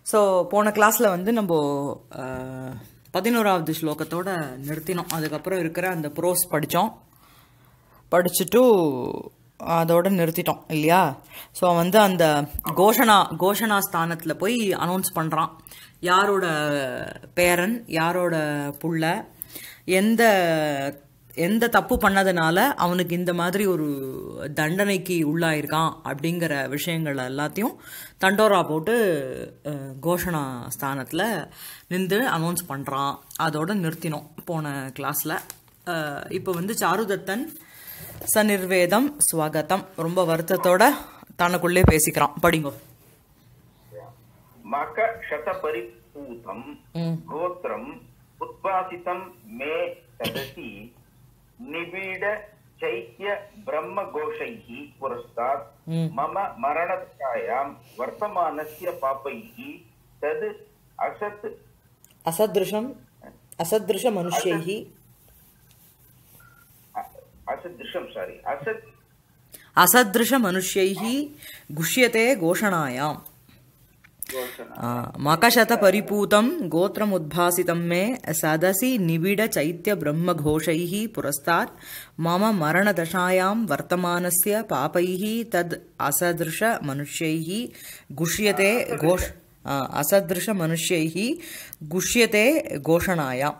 So போன கிளாஸில் வந்து நம்ம அஹ், பதினோராவது ஸ்லோகத்தோட நிறுத்தினோம் அதுக்கப்புறம் இருக்கிற அந்த ப்ரோஸ் படித்தோம் படிச்சுட்டு அதோட நிறுத்திட்டோம் இல்லையா ஸோ வந்து அந்த கோஷனா கோஷனா ஸ்தானத்தில் போய் அனௌன்ஸ் பண்ணுறான் யாரோட பேரன் யாரோட புள்ள எந்த எந்த தப்பு பண்ணதுனால அவனுக்கு இந்த மாதிரி ஒரு தண்டனைக்கு உள்ளாயிருக்கான் அப்படிங்கிற விஷயங்கள் எல்லாத்தையும் தண்டோரா போட்டு அஹ், கோஷணா ஸ்தானத்தில் நின்று அனௌன்ஸ் பண்ணுறான் அதோட நிறுத்தினோம் போன கிளாஸில் இப்போ வந்து சாருதத்தன் சநிர்வேதம் ஸ்வாகத்தம் ரொம்ப வருத்தத்தோட தனக்குள்ளே பேசிக்கிறான் படிங்கோ मक शतपरिपूतं गोत्रम् उद्भासितं मे सदसि निबीड चैत्य ब्रह्मघोषैः पुरस्तात् मम मरणदशायां वर्तमानस्य पापैः तद् असत् அசத்ருஷம் அசத்ருஷ மனுஷைஹி असदृशं सारी असत् அசத்ருஷ மனுஷ்யைஹி குஷ்யதே கோஷணாயாம் घोषणा மகசத பரிபூதம் கோத்திரம் உத்பாசிதம் மே சதசி நிபிட சைத்திய பிரம்மഘോഷைः புரஸ்தாத் மம மரணதசாயாம் வர்த்தமானஸ்ய பாபைः தத் அசதிருஷ மனுஷ்யைः குஷ்யதே கோஷ் அசதிருஷ மனுஷ்யைः குஷ்யதே கோஷணாயாம்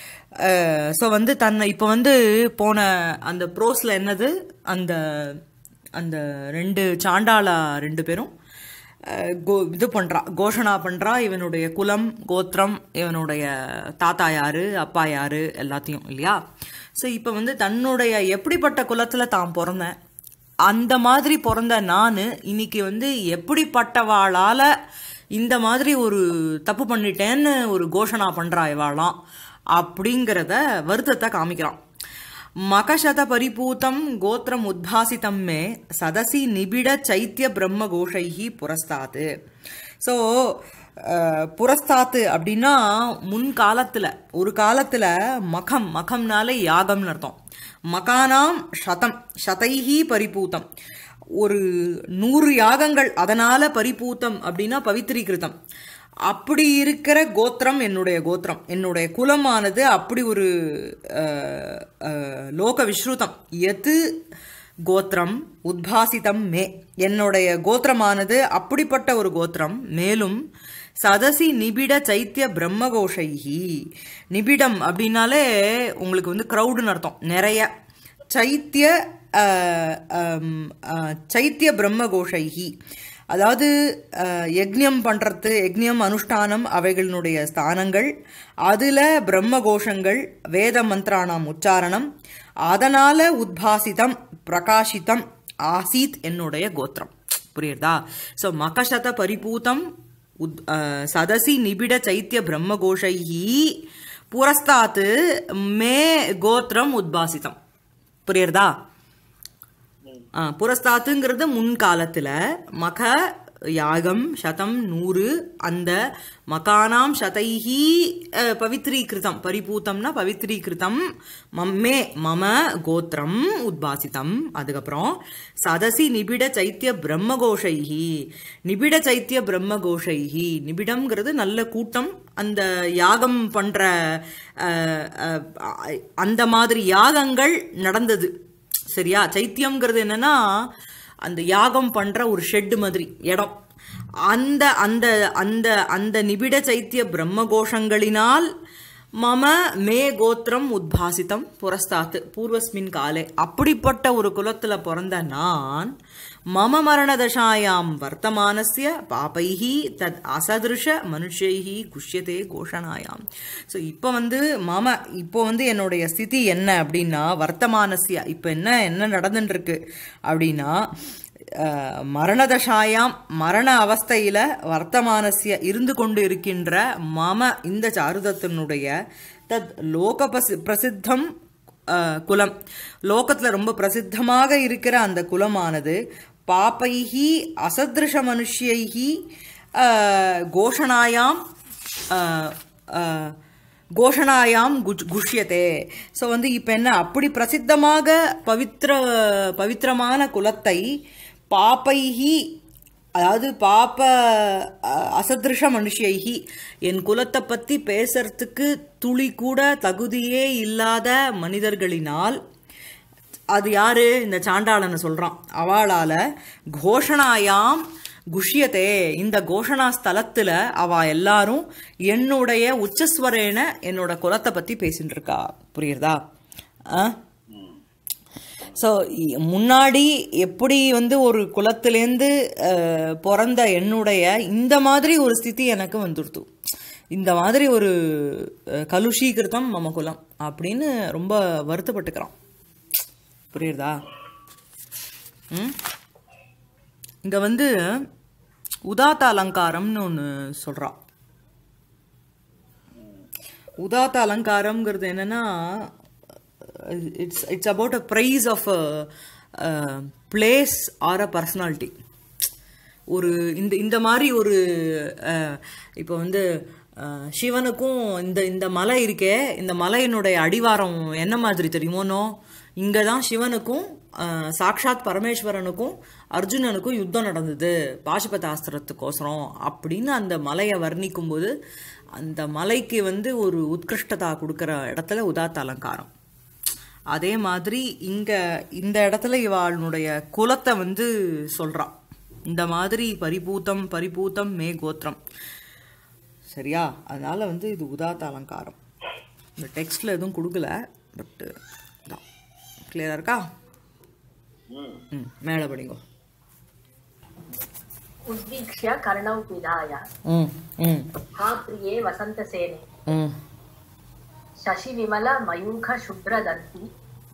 ஸோ வந்து தன்னை இப்போ வந்து போன அந்த ப்ரோஸில் என்னது அந்த அந்த ரெண்டு சாண்டாளா ரெண்டு பேரும் அஹ், கோ இது பண்ணுறா கோஷணா பண்ணுறா இவனுடைய குலம் கோத்திரம் இவனுடைய தாத்தா யாரு அப்பா யாரு எல்லாத்தையும் இல்லையா ஸோ இப்போ வந்து தன்னுடைய எப்படிப்பட்ட குலத்தில் தான் பிறந்தேன் அந்த மாதிரி பிறந்த நான் இன்னைக்கு வந்து எப்படிப்பட்டவாளால் இந்த மாதிரி ஒரு தப்பு பண்ணிட்டேன்னு ஒரு கோஷணா பண்ணுறா இவாளாம் அப்படிங்கிறத வருத்தத்தை காமிக்கிறான் மகசத பரிபூதம் கோத்திரம் உத்பாசிதம் மே சதசி நிபிட சைத்திய பிரம்ம கோஷைஹி புரஸ்தாத்து ஸோ புரஸ்தாத்து அப்படின்னா முன் காலத்தில் ஒரு காலத்தில் மகம் மகம்னாலே யாகம்னு அர்த்தம் மகானாம் சதம் சதைஹி பரிபூதம் ஒரு நூறு யாகங்கள் அதனால பரிபூத்தம் அப்படின்னா பவித்ரீகிருதம் அப்படி இருக்கிற கோத்திரம் என்னுடைய கோத்திரம் என்னுடைய குலமானது அப்படி ஒரு அஹ், அஹ், லோக விஸ்ருதம் எது கோத்திரம் உத்பாசிதம் மே என்னுடைய கோத்திரமானது அப்படிப்பட்ட ஒரு கோத்திரம் மேலும் சதசி நிபிட சைத்திய பிரம்மகோஷைஹி நிபிடம் அப்படின்னாலே உங்களுக்கு வந்து க்ரௌடுன்னு அர்த்தம் நிறைய சைத்திய அஹ், அம், அஹ், சைத்திய பிரம்மகோஷைஹி அதாவது அஹ், யக்ஞம் பண்ணுறது யக்ஞம் அனுஷ்டானம் அவைகளினுடைய ஸ்தானங்கள் அதில் பிரம்மகோஷங்கள் வேத மந்திரானாம் உச்சாரணம் அதனால் உத்பாசிதம் பிரகாசிதம் ஆசீத் என்னுடைய கோத்திரம் புரியுறதா ஸோ மகசத பரிபூதம் உத் அஹ், சதசி நிபிட சைத்திய பிரம்மகோஷைஹி புரஸ்தாத்து மே கோத்திரம் உத்பாசிதம் புரியுறதா ஆ, புரஸ்தாத்துங்கிறது முன்காலத்தில் மக யாகம் சதம் நூறு அந்த மகானாம் சதைஹி அஹ், பவித்ரீகிருதம் பரிபூத்தம்னா பவித்ரீகிருதம் மம்மே மம கோத்திரம் உத்பாசிதம் அதுக்கப்புறம் சதசி நிபிட சைத்திய பிரம்மகோஷைஹி நிபிட சைத்திய பிரம்மகோஷைஹி நிபிடம்ங்கிறது நல்ல கூட்டம் அந்த யாகம் பண்ற அஹ், அஹ், அந்த மாதிரி யாகங்கள் நடந்தது சரியா சைத்தியம்ங்கிறது என்னன்னா அந்த யாகம் பண்ற ஒரு ஷெட் மாதிரி இடம் அந்த அந்த அந்த அந்த நிபிட சைத்திய பிரம்மகோஷங்களினால் மம மே கோத்திரம் உத்பாசிதம் புரஸ்தாத்து பூர்வஸ்மின் காலே அப்படிப்பட்ட ஒரு குலத்துல பிறந்த நான் மம மரணதசாயாம் வர்த்தமானஸ்ய பாபைஹி தத் அசதிருஷ மனுஷைஹி குஷ்யதே கோஷணாயாம் ஸோ இப்போ வந்து மம இப்போ வந்து என்னுடைய ஸ்திதி என்ன அப்படின்னா வர்த்தமானஸ்ய இப்போ என்ன என்ன நடந்துட்டு இருக்கு அப்படின்னா அஹ், மரணதசாயாம் மரண அவஸ்தையில வர்த்தமானசிய இருந்து கொண்டு இருக்கின்ற மம இந்த சாருதத்தினுடைய தத் லோக பசி- பிரசித்தம் அஹ், குலம் லோகத்துல ரொம்ப பிரசித்தமாக இருக்கிற அந்த குலமானது பாப்பைஹி அசதிருஷ மனுஷ்யைஹி அஹ், கோஷணாயாம் அஹ், அஹ், கோஷணாயாம் குஜ் குஷ்யதே ஸோ வந்து இப்போ என்ன அப்படி பிரசித்தமாக பவித்ர பவித்திரமான குலத்தை பாப்பைஹி அதாவது பாப்ப அ- அசதிருஷ மனுஷைகி என் குலத்தை பத்தி பேசுறதுக்கு துளி கூட தகுதியே இல்லாத மனிதர்களினால் அது யாரு இந்த சாண்டாளனை சொல்றான் அவளால கோஷணாயாம் குஷ்யத்தே இந்த கோஷணா ஸ்தலத்துல அவ எல்லாரும் என்னுடைய உச்சஸ்வரேன என்னோட குலத்தை பத்தி பேசிட்டு இருக்கா புரியுறதா ஆ ஸோ முன்னாடி எப்படி வந்து ஒரு குலத்திலேருந்து அஹ், பிறந்த என்னுடைய இந்த மாதிரி ஒரு ஸ்திதி எனக்கு வந்துடுத்து இந்த மாதிரி ஒரு அஹ், கலுஷீகிருதம் மம குலம் அப்படின்னு ரொம்ப வருத்தப்பட்டுக்கிறான் புரியுறதா ம் இங்க வந்து உதாத்த அலங்காரம்னு ஒன்று சொல்றான் உதாத்த அலங்காரம்ங்கிறது என்னன்னா it's it's about a prize of place or a personality ஒரு இந்த இந்த மாதிரி ஒரு அஹ், இப்போ வந்து அஹ், சிவனுக்கும் இந்த இந்த மலை இருக்கே இந்த மலையினுடைய அடிவாரம் என்ன மாதிரி தெரியுமோனோ இங்கே தான் சிவனுக்கும் அஹ், சாக்ஷாத் பரமேஸ்வரனுக்கும் அர்ஜுனனுக்கும் யுத்தம் நடந்தது பாசுபதாஸ்திரத்துக்கோசரம் அப்படின்னு அந்த மலையை வர்ணிக்கும் போது அந்த மலைக்கு வந்து ஒரு உத்கிருஷ்டதா கொடுக்குற இடத்துல உதாத்த அலங்காரம் அதே மாதிரி இங்க இந்த இடத்துல இவாளுடைய குலத்தை வந்து சொல்றா இந்த மாதிரி பரிபூத்தம் பரிபூத்தம் மே கோத்திரம் சரியா அதனால வந்து இது உதாத்த அலங்காரம் இந்த டெக்ஸ்ட்ல எதுவும் கொடுக்கல பட் தான் கிளியரா இருக்கா ம் மேலே படிங்கோ उद्वीक्ष्य कर्णौ पिधाय ம் ம் हा प्रिये वसन्तसेने ம் शशिविमलमयूखशुभ्रदन्ति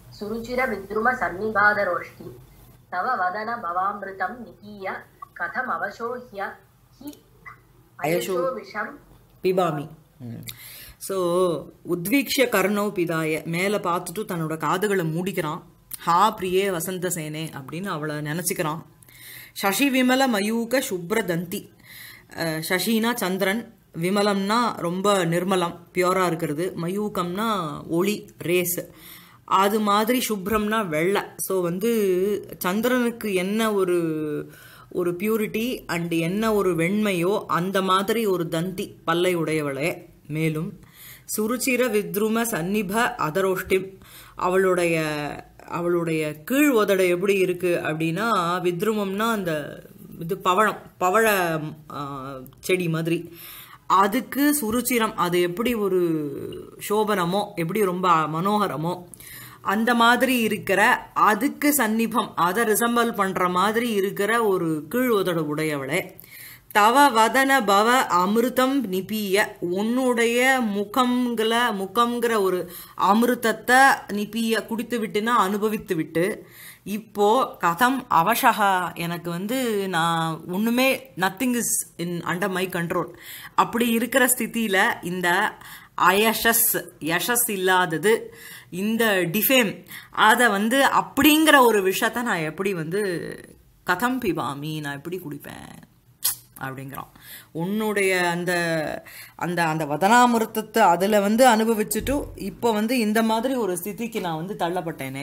सुरुचिरविद्रुमसन्निबाधरोष्टि तव वदन भवामृतं निकीय कथमवशो ह्य हि अयशो विषं பிபாமி ஸோ உத்வீக்ஷ கர்ணோ பிதாய மேலே பார்த்துட்டு தன்னோட காதுகளை மூடிக்கிறான் ஹா பிரியே வசந்த சேனே அப்படின்னு அவளை நினச்சிக்கிறான் சசி விமல மயூக சுப்ர தந்தி அஹ், சசினா சந்திரன் விமலம்னா ரொம்ப நிர்மலம் பியூராக இருக்கிறது மயூகம்னா ஒளி ரேஸ் அது மாதிரி சுப்ரம்னா வெள்ளை ஸோ வந்து சந்திரனுக்கு என்ன ஒரு ஒரு பியூரிட்டி அண்ட் என்ன ஒரு வெண்மையோ அந்த மாதிரி ஒரு தந்தி பல்லை உடையவளே மேலும் சுருச்சிர வித்ரும சந்நிப அதரோஷ்டிம் அவளுடைய அவளுடைய கீழ் உதடு எப்படி இருக்கு அப்படின்னா வித்ருமம்னா அந்த இது பவழம் பவழ ஆ, செடி மாதிரி அதுக்கு சுருச்சிரம் அது எப்படி ஒரு சோபனமோ எப்படி ரொம்ப மனோகரமோ அந்த மாதிரி இருக்கிற அதுக்கு சந்நிபம் அதை ரிசம்பல் பண்ற மாதிரி இருக்கிற ஒரு கீழ் உதடு உடையவளே தவ வதன பவ அமிர்தம் நிபிய உன்னுடைய முகம்கிற முகம்ங்கிற ஒரு அமிர்தத்தை நிபிய குடித்து விட்டுனா அனுபவித்து விட்டு இப்போ கதம் அவசகா எனக்கு வந்து நான் ஒண்ணுமே nothing is in under my control அப்படி இருக்கிற ஸ்திதியில இந்த அயஷஸ் யஷஸ் இல்லாதது இந்த டிஃபேம் அதை வந்து அப்படிங்கிற ஒரு விஷயத்த நான் எப்படி வந்து கதம் பிபாமி நான் எப்படி குடிப்பேன் அப்படிங்கிறான் உன்னுடைய அந்த அந்த அந்த வதனாமிருத்தத்தை அதில் வந்து அனுபவிச்சுட்டு இப்போ வந்து இந்த மாதிரி ஒரு ஸ்திதிக்கு நான் வந்து தள்ளப்பட்டேனே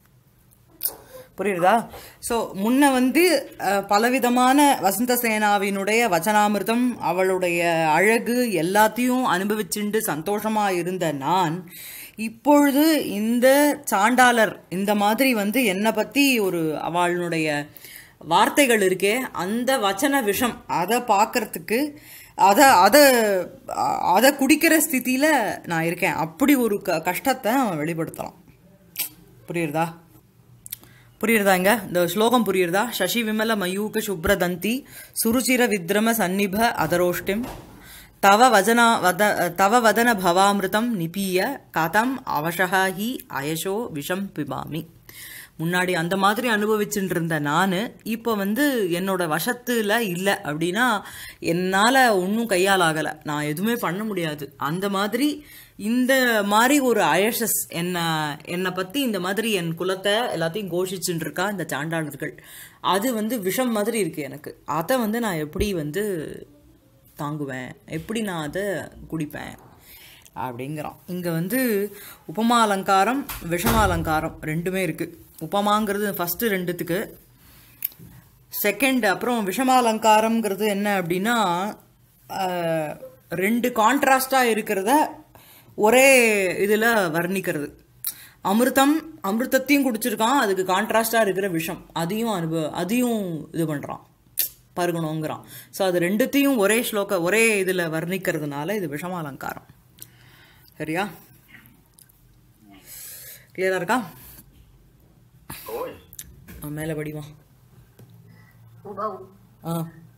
புரியுதா ஸோ முன்ன வந்து அஹ், பலவிதமான வசந்த சேனாவினுடைய வச்சனாமிர்தம் அவளுடைய அழகு எல்லாத்தையும் அனுபவிச்சுண்டு சந்தோஷமா இருந்த நான் இப்பொழுது இந்த சாண்டாளர் இந்த மாதிரி வந்து என்னை பத்தி ஒரு அவளுடைய வார்த்தைகள் இருக்கே அந்த வச்சன விஷம் அதை பார்க்கறதுக்கு அதை அதை அதை குடிக்கிற ஸ்திதியில நான் இருக்கேன் அப்படி ஒரு க கஷ்டத்தை அவன் வெளிப்படுத்தலாம் புரியுறதா புரியுறதாங்க இந்த ஸ்லோகம் புரியுறதா சசி விமல மயூக சுப்ரதந்தி சுருச்சிர வித்ரம சந்நிப அதரோஷ்டிம் தவ வதனா வத தவ வதன பவாமிருதம் நிபீய கதம் அவசகா ஹி அயசோ விஷம் பிபாமி முன்னாடி அந்த மாதிரி அனுபவிச்சுட்டு இருந்த நான் இப்போ வந்து என்னோட வசத்துல இல்லை அப்படின்னா என்னால் ஒன்றும் கையால் ஆகலை நான் எதுவுமே பண்ண முடியாது அந்த மாதிரி இந்த மாதிரி ஒரு அயசஸ் என்ன என்னை பற்றி இந்த மாதிரி என் குலத்தை எல்லாத்தையும் கோஷிச்சுட்டு இருக்கா இந்த சாண்டாளர்கள் அது வந்து விஷம் மாதிரி இருக்கு எனக்கு அதை வந்து நான் எப்படி வந்து தாங்குவேன் எப்படி நான் அதை குடிப்பேன் அப்படிங்கிறான் இங்கே வந்து உபமா அலங்காரம் விஷம அலங்காரம் ரெண்டுமே இருக்குது உபமாங்கிறது ஃபஸ்ட்டு ரெண்டுத்துக்கு செகண்ட் அப்புறம் விஷமாலங்காரம்ங்கிறது என்ன அப்படின்னா அஹ், ரெண்டு கான்ட்ராஸ்டாக இருக்கிறத ஒரே இதில் வர்ணிக்கிறது அமிர்தம் அமிர்தத்தையும் குடிச்சிருக்கான் அதுக்கு கான்ட்ராஸ்டாக இருக்கிற விஷம் அதையும் அனுபவ அதையும் இது பண்ணுறான் பருகணுங்கிறான் ஸோ அது ரெண்டுத்தையும் ஒரே ஸ்லோக ஒரே இதில் வர்ணிக்கிறதுனால இது விஷமாலங்காரம் சரியா கிளியரா இருக்கா ஓய் அவன் மேலே படிமா उभौ ஆ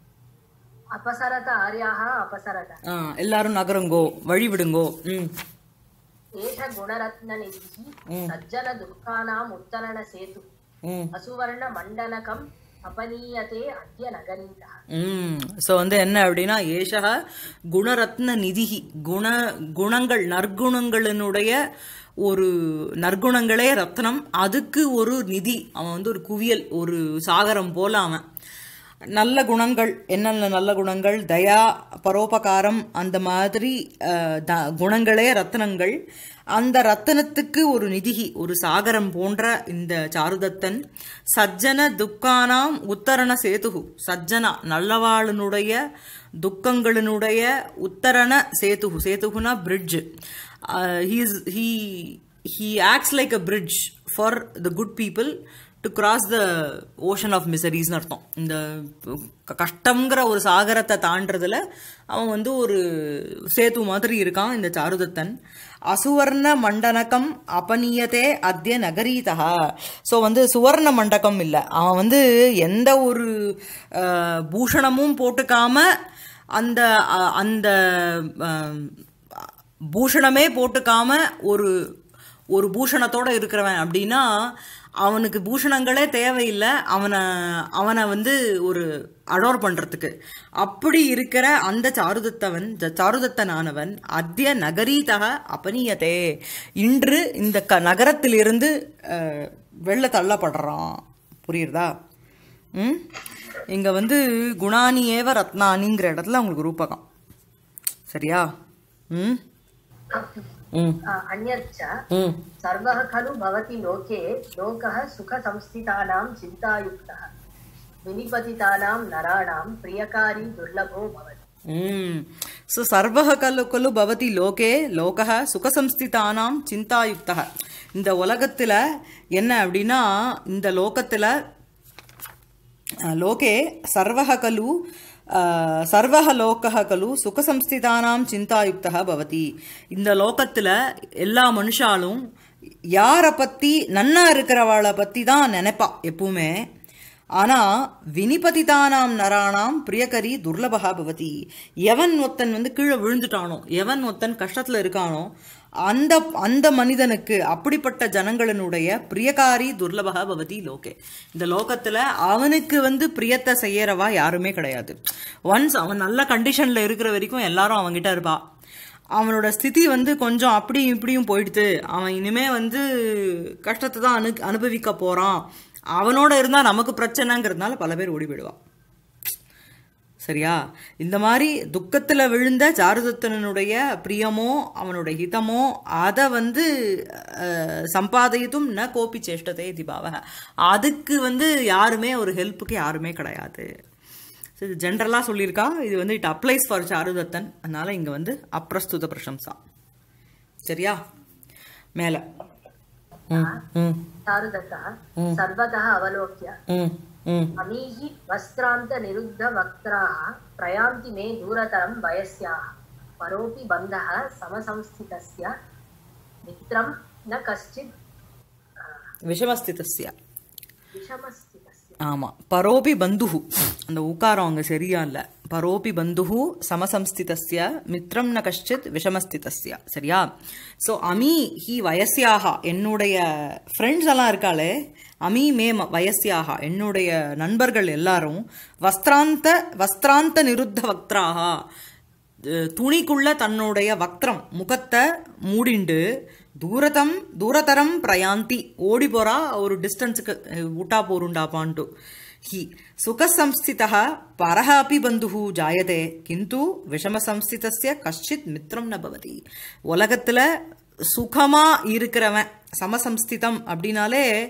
अपसरत आर्याः अपसरत ஆ எல்லாரும் நகருங்கோ வழி விடுங்கோ ம் एष गुणरत्ननिधिः सज्जनदुःखानाम् उत्तरणसेतुः ம் असुवर्णमण्डनकम् अपनीयते अद्य नगरीतः ம் ஸோ வந்து என்ன அப்படின்னா ஏஷக குணரத்ன நிதிகி குண குணங்கள் நற்குணங்களினுடைய ஒரு நற்குணங்களே ரத்னம் அதுக்கு ஒரு நிதி அவன் வந்து ஒரு குவியல் ஒரு சாகரம் போல அவன் நல்ல குணங்கள் என்னென்ன நல்ல குணங்கள் தயா பரோபகாரம் அந்த மாதிரி அஹ், த- குணங்களே ரத்னங்கள் அந்த ரத்தனத்துக்கு ஒரு நிதிகி ஒரு சாகரம் போன்ற இந்த சாருதத்தன் சஜ்ஜன துக்கானாம் உத்தரண சேதுகு சஜ்ஜனா நல்லவாளனுடைய துக்கங்களினுடைய உத்தரண சேதுகு சேதுகுனா bridge he's he he acts like a bridge for the good people to cross the ocean of மிசரிஸ்னு அர்த்தம் இந்த க- கஷ்டங்கிற ஒரு சாகரத்தை தாண்டறதுல அவன் வந்து ஒரு சேது மாதிரி இருக்கான் இந்த சாருதத்தன் அசுவர்ண மண்டனகம் அபனியதே அத்திய நகரீதா ஸோ வந்து சுவர்ண மண்டகம் இல்லை அவன் வந்து எந்த ஒரு அஹ், பூஷணமும் போட்டுக்காம அந்த அஹ், அந்த அஹ், பூஷணமே போட்டுக்காம ஒரு ஒரு பூஷணத்தோட இருக்கிறவன் அப்படின்னா அவனுக்கு பூஷணங்களே தேவையில்லை அவனை அவனை வந்து ஒரு அடோர் பண்றதுக்கு அப்படி இருக்கிற அந்த சாருதத்தவன் ஜ- சாருதத்தனானவன் அத்திய நகரீதக அபனியதே இன்று இந்த க நகரத்திலிருந்து அஹ், வெளில தள்ளப்படுறான் புரியுறதா ம் இங்க வந்து குணானி ஏவ ரத்னானிங்கிற இடத்துல உங்களுக்கு ரூபகம் சரியா ம் ம் अ, अन्यच्च ம் सर्वः खलु भवति लोके लोकः सुखसंस्थितानां चिन्तायुक्तः विनिपतितानां नराणां प्रियकारी दुर्लभो भवति ம் ஸோ சர்வக கலு கலு பவதி லோகே லோகः சுகசம்ஸ்திதானாம் சிந்தாயுக்தः இந்த உலகத்தில் என்ன அப்படின்னா இந்த லோகத்தில் லோகே சர்வக கலு அஹ், சர்வக லோகः கலு சுகசம்ஸ்திதானாம் சிந்தாயுக்தः பவதி இந்த லோகத்தில் எல்லா மனுஷாலும் யாரை பற்றி நன்னா இருக்கிறவாளை பற்றி தான் நினைப்பா எப்பவுமே ஆனா வினிபதிதானாம் நராணாம் பிரியகரி துர்லபகா பவதி எவன் ஒத்தன் வந்து கீழே விழுந்துட்டானோ எவன் ஒத்தன் கஷ்டத்துல இருக்கானோ அந்த அந்த மனிதனுக்கு அப்படிப்பட்ட ஜனங்களினுடைய பிரியகாரி துர்லபகா பவதி லோகே இந்த லோகத்துல அவனுக்கு வந்து பிரியத்தை செய்யறவா யாருமே கிடையாது ஒன்ஸ் அவன் நல்ல கண்டிஷன்ல இருக்கிற வரைக்கும் எல்லாரும் அவன்கிட்ட இருப்பா அவனோட ஸ்திதி வந்து கொஞ்சம் அப்படியும் இப்படியும் போயிடுது அவன் இனிமே வந்து கஷ்டத்தை தான் அனு அனுபவிக்க போறான் அவனோட இருந்தா நமக்கு பிரச்சனைங்கிறதுனால பல பேர் ஓடி போயிடுவான் சரியா இந்த மாதிரி துக்கத்துல விழுந்த சாருதத்தனுடைய பிரியமோ அவனுடைய ஹிதமோ அதை வந்து அஹ், சம்பாதித்தும் ந கோபி சேஷ்டதே திபாவக அதுக்கு வந்து யாருமே ஒரு ஹெல்ப்புக்கு யாருமே கிடையாது So, இது ஜென்ரலாக சொல்லியிருக்கா இது வந்து இட் அப்ளைஸ் ஃபார் சாருதத்தன் அதனால இங்கே வந்து அப்பிரஸ்துத பிரசம்சா சரியா மேலே ம் ம் चारुदत्तः सर्वतः अवलोक्य ம் ம் अमीः वस्त्रान्तनिरुद्धवक्त्राः प्रयान्ति मे दूरतरं वयस्याः परोऽपि बन्धः समसंस्थितस्य मित्रं न कश्चित् விஷமஸ்திதஸ்ய विषमस्थितस्य ஆமாம் பரோபி பந்துஹு அந்த உக்காரம் அங்கே சரியா இல்லை பரோபி பந்துஹு சமசம்ஸ்திதஸ்ய மித்ரம் ந கஷ்டித் விஷமஸ்திதஸ்ய சரியா ஸோ அமி ஹி வயசியாக என்னுடைய ஃப்ரெண்ட்ஸ் எல்லாம் இருக்காளே அமி மே ம- வயசியாக என்னுடைய நண்பர்கள் எல்லாரும் வஸ்திராந்த வஸ்திராந்த நிருத்த வக்திராக அஹ் துணிக்குள்ள தன்னுடைய வக்திரம் முகத்தை மூடிண்டு தூரதம் தூரதரம் பிரயாந்தி ஓடி போறா ஒரு டிஸ்டன்ஸுக்கு விட்டா போருண்டாப்பான்ட்டு ஹி சுகசம்ஸ்திதः பரः अपि बन्धुः जायते किन्तु விஷமசம்ஸ்திதஸ்ய கஷ்டித் மித்ரம் ந பவதி உலகத்துல சுகமா இருக்கிறவன் சமசம்ஸ்திதம் அப்படின்னாலே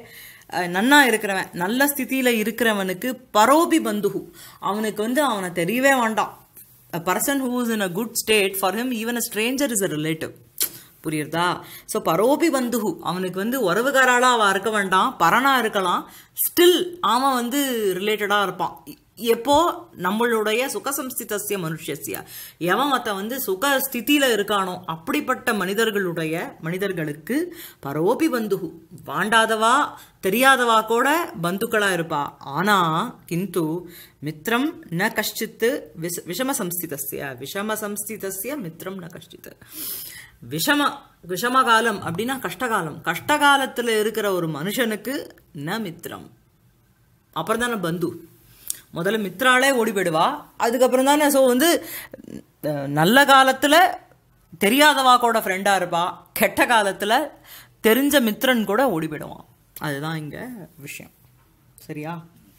அஹ், நன்னா இருக்கிறவன் நல்ல ஸ்திதியில இருக்கிறவனுக்கு பரோபி பந்துகு அவனுக்கு வந்து அவனை தெரியவே வேண்டாம் a person who is in a good state for him even a stranger is a relative புரியுறதா ஸோ பரோபி பந்துகு அவனுக்கு வந்து உறவுகாராளா அவ இருக்க வேண்டாம் பரனா இருக்கலாம் ஸ்டில் அவன் வந்து ரிலேட்டடா இருப்பான் எ- எப்போ நம்மளுடைய சுகசம்ஸ்திதஸ்ய மனுஷஸ்ய எவன் மத்த வந்து சுக ஸ்திதியில இருக்கானோ அப்படிப்பட்ட மனிதர்களுடைய மனிதர்களுக்கு பரோபி பந்துகு வாண்டாதவா தெரியாதவா கூட பந்துக்களா இருப்பா ஆனா கிந்து மித்ரம் ந கஷ்டித்து விஷ விஷம சம்ஸ்திதஸ்ய விஷம சம்ஸ்திதஸ்ய மித்ரம் ந கஷ்டித் விஷம விஷம காலம் அப்படின்னா கஷ்டகாலம் கஷ்டகாலத்துல இருக்கிற ஒரு மனுஷனுக்கு ந மித்ரம் அப்புறம் தானே பந்து முதல்ல மித்ராலே ஓடி போயிடுவா அதுக்கப்புறம் தானே ஸோ வந்து அஹ், நல்ல காலத்துல தெரியாதவா கூட ஃப்ரெண்டா இருப்பா கெட்ட காலத்துல தெரிஞ்ச மித்ரன் கூட ஓடி போயிடுவான் அதுதான் இங்க விஷயம் சரியா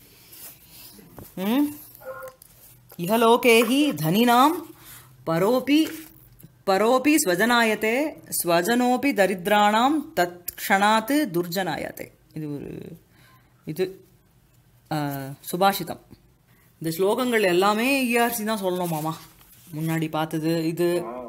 ம் இஹலோகே ஹி தனினாம் பரோபி பரோபி ஸ்வஜனாயத்தே ஸ்வஜனோபி தரித்ராணாம் தத் க்ஷணாத் துர்ஜனாயத்தே இது ஒரு இது ஆஹ், சுபாஷிதம் இந்த ஸ்லோகங்கள் எல்லாமே இஆர்சி தான் சொல்லணும் மாமா முன்னாடி பார்த்தது இது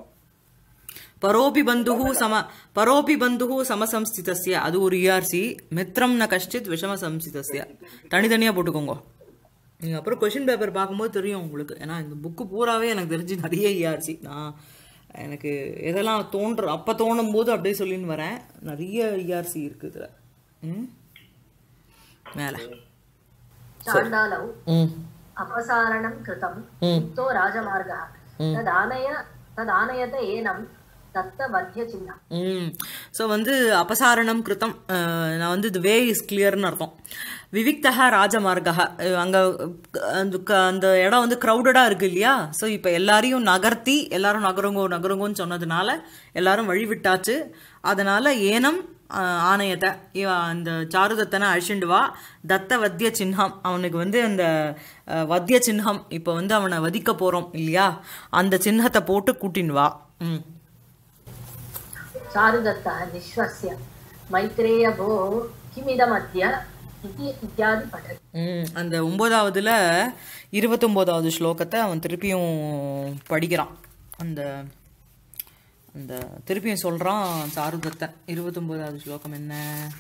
பரோபி பந்துஹு சம பரோபி பந்துஹு சமசம்ஸ்திதஸ்ய அது ஒரு இஆர்சி மித்ரம் ந கஷ்டித் விஷம சம்ஸ்திதஸ்ய தனித்தனியாக போட்டுக்கோங்க நீங்கள் அப்புறம் கொஷின் பேப்பர் பார்க்கும்போது தெரியும் உங்களுக்கு ஏன்னா இந்த புக்கு பூராவே எனக்கு தெரிஞ்சு நிறைய இஆர்சி நான் எனக்கு எதெல்லாம் தோன்ற அப்போ தோணும் போது அப்படியே சொல்லின்னு வரேன் நிறைய இஆர்சி இருக்குது இதில் ம் மேலே चाण्डालौ ம் अपसारणं कृतं युक्तो राजमार्गः तदानय तदानयत एनं दत्तवध्यचिह्नम् ம் ஸோ வந்து அபசாரணம் கிருத்தம் அஹ், நான் வந்து இது வே இஸ் கிளியர்னு அர்த்தம் விவிக்தா ராஜமார்கா அங்கே அந்த க- அந்த இடம் வந்து க்ரௌடடாக இருக்கு இல்லையா ஸோ இப்போ எல்லாரையும் நகர்த்தி எல்லாரும் நகருங்கோ நகருங்கோன்னு சொன்னதுனால எல்லாரும் வழி விட்டாச்சு அதனால ஏனம் அஹ், ஆணையத்தை இவன் அந்த சாருதத்தனை அழிச்சுண்டு வா தத்த வத்திய சின்னம் அவனுக்கு வந்து அந்த அஹ், வத்திய சின்னம் இப்போ வந்து அவனை வதிக்க போகிறோம் இல்லையா அந்த சின்னத்தை போட்டு கூட்டின்னு வா ம் चारुदत्तः निःश्वस्य मैत्रेय भोः किमिदमद्य इति इत्यादि पठति ம், அந்த ஒன்பதாவதுல இருபத்தொம்போதாவது ஸ்லோகத்தை அவன் திருப்பியும் படிக்கிறான் அந்த அந்த திருப்பியும் சொல்றான் சாருதத்தை இருபத்தொம்போதாவது ஸ்லோகம் என்ன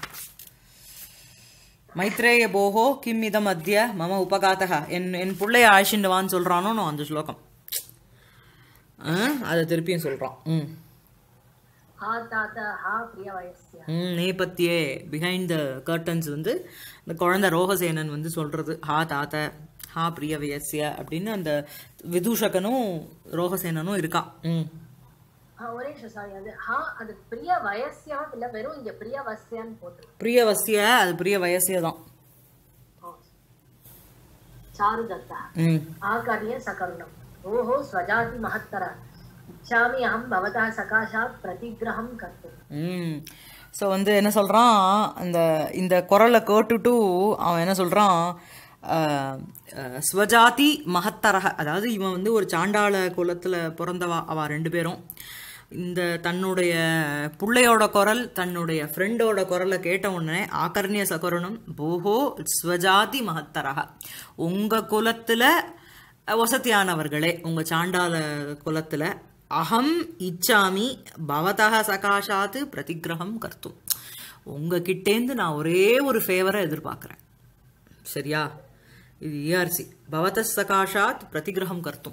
மைத்ரேய போகோ கிம் இதம் அத்ய மம உபகாத்தக என் என் பிள்ளைய ஆயிஷிண்டுவான்னு சொல்றானோ நான் அந்த ஸ்லோகம் ஆ, அதை திருப்பியும் சொல்றான் ம் हा तात हा प्रियवयस्य ம், நேபத்தியே பிஹைண்ட் த கர்டன்ஸ் வந்து இந்த குழந்தை ரோகசேனன் வந்து சொல்றது ஹா தாத்த ஹா பிரியவயசிய அப்படின்னு அந்த விதூஷகனும் ரோகசேனனும் இருக்கான் ம் ஆ, ஒரே நிமிஷம் சாரி அது ஹா அது பிரிய வயசியா இல்ல வெறும் இங்க பிரிய வசியான்னு போட்டு பிரியவசிய அது பிரிய வயசிய தான் चारुदत्तः ம் आकर्ण्य सकरुणम् भोः स्वजाति महत्तर इच्छामि अहं भवतः सकाशात् प्रतिग्रहं कर्तुम् ம் ஸோ வந்து என்ன சொல்கிறான் அந்த இந்த குரலை கேட்டுட்டு அவன் என்ன சொல்கிறான் ஸ்வஜாதி மகத்தரக அதாவது இவன் வந்து ஒரு சாண்டாள குலத்தில் பிறந்தவா அவ ரெண்டு பேரும் இந்த தன்னுடைய புள்ளையோட குரல் தன்னுடைய ஃப்ரெண்டோட குரலை கேட்ட உடனே ஆகர்ணிய சகருணம் போஹோ ஸ்வஜாதி மகத்தரக உங்கள் குலத்தில் வசதியானவர்களே உங்க சாண்டால குலத்துல அகம் இச்சாமி பவதக சகாஷாத்து பிரதிகிரகம் கர்த்தும் உங்ககிட்டேந்து நான் ஒரே ஒரு ஃபேவரை எதிர்பார்க்குறேன் சரியா இது இஆர்சி பவத சகாஷாத் பிரதிகிரகம் கர்த்தும்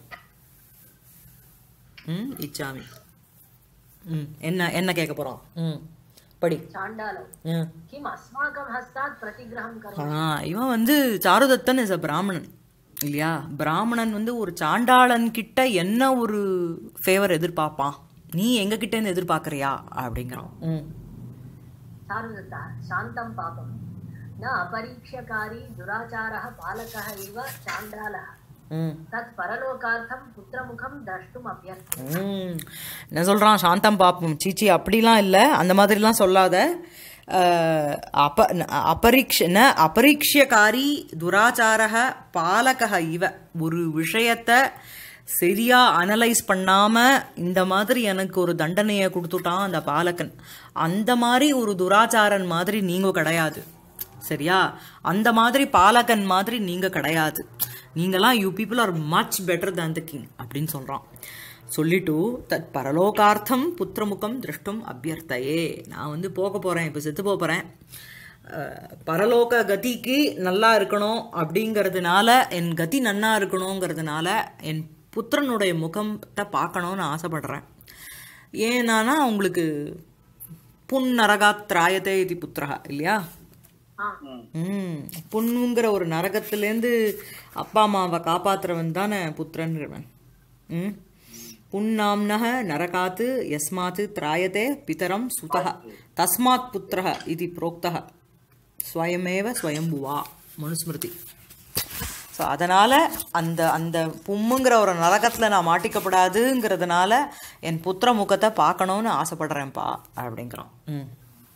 ம் இச்சாமி ம் என்ன என்ன கேட்க போறான் ம் படி चाण्डालौ ம் किम् अस्माकं हस्तात् प्रतिग्रहं करोमि ஆ இவன் வந்து சாருதத்தன் இஸ் அ பிராமணன் இல்லையா பிராமணன் வந்து ஒரு சாண்டாளன் கிட்ட என்ன ஒரு ஃபேவர் எதிர்பார்ப்பான் நீ எங்க கிட்ட இருந்து எதிர்பார்க்கறியா அப்படிங்கிறான் ம் चारुदत्तः शान्तं पापं न अपरीक्ष्यकारी दुराचारः पालकः इव चाण्डालः ம் तत् परलोकार्थं पुत्रमुखं द्रष्टुम् अभ्यर्थम् ம். என்ன சொல்றான் சாந்தம் பாப்போம் சீச்சி அப்படிலாம் இல்லை அந்த மாதிரிலாம் சொல்லாத அஹ், அப அபரீக்ஷ ந அபரீக்ஷியகாரி துராச்சாரக பாலகக இவ ஒரு விஷயத்த சரியா அனலைஸ் பண்ணாம இந்த மாதிரி எனக்கு ஒரு தண்டனையை கொடுத்துட்டான் அந்த பாலகன் அந்த மாதிரி ஒரு துராச்சாரன் மாதிரி நீங்க கிடையாது சரியா அந்த மாதிரி பாலகன் மாதிரி நீங்க கிடையாது நீங்களாம் you people are much better than the king அப்படின்னு சொல்றான் சொல்லிட்டு தத் பரலோகார்த்தம் புத்திரமுகம் திருஷ்டும் அபியர்த்தையே நான் வந்து போக போறேன் இப்போ செத்து போக போறேன் அஹ், பரலோக கதிக்கு நல்லா இருக்கணும் அப்படிங்கிறதுனால என் கதி நன்னா இருக்கணுங்கிறதுனால என் புத்திரனுடைய முகத்தை பார்க்கணும்னு ஆசைப்படுறேன் ஏன்னானா உங்களுக்கு புன் நரகாத் திராயத்தே இது புத்திரா இல்லையா ஆ ம் புண்ணுங்கிற ஒரு நரகத்திலேருந்து அப்பா அம்மாவை காப்பாத்துறவன் தானே புத்திரன்கிறவன் ம் புன்னாம்னக நரகாத்து யஸ்மாத் திராயத்தே பிதரம் சுதः தஸ்மாத் புத்திரः இது புரோக்தः ஸ்வயமேவ ஸ்வயம்புவா மனுஸ்மிருதி ஸோ அதனால் அந்த அந்த பும்முங்கிற ஒரு நரகத்தில் நான் மாட்டிக்கப்படாதுங்கிறதுனால என் புத்திர முகத்தை பார்க்கணும்னு ஆசைப்படுறேன்ப்பா அப்படிங்கிறான் ம்